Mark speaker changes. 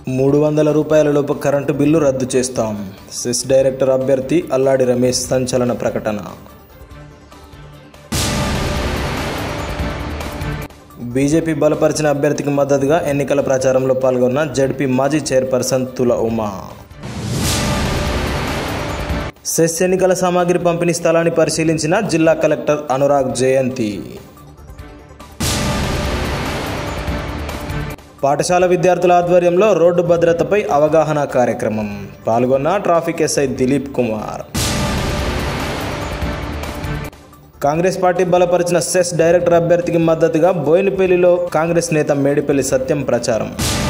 Speaker 1: మూడు వందల రూపాయల లోపు కరెంటు బిల్లు రద్దు చేస్తాం సెస్ డైరెక్టర్ అభ్యర్థి అల్లాడి రమేష్ సంచలన ప్రకటన బీజేపీ బలపరిచిన అభ్యర్థికి మద్దతుగా ఎన్నికల ప్రచారంలో పాల్గొన్న జడ్పీ మాజీ చైర్పర్సన్ తుల ఉమా సెస్ ఎన్నికల సామాగ్రి పంపిణీ స్థలాన్ని పరిశీలించిన జిల్లా కలెక్టర్ అనురాగ్ జయంతి పాఠశాల విద్యార్థుల ఆధ్వర్యంలో రోడ్డు భద్రతపై అవగాహన కార్యక్రమం పాల్గొన్న traffic SI Dilip Kumar Congress party బలపరిచిన సెస్ డైరెక్టర్ అభ్యర్థికి మద్దతుగా బోయినపల్లిలో కాంగ్రెస్ నేత మేడిపల్లి సత్యం ప్రచారం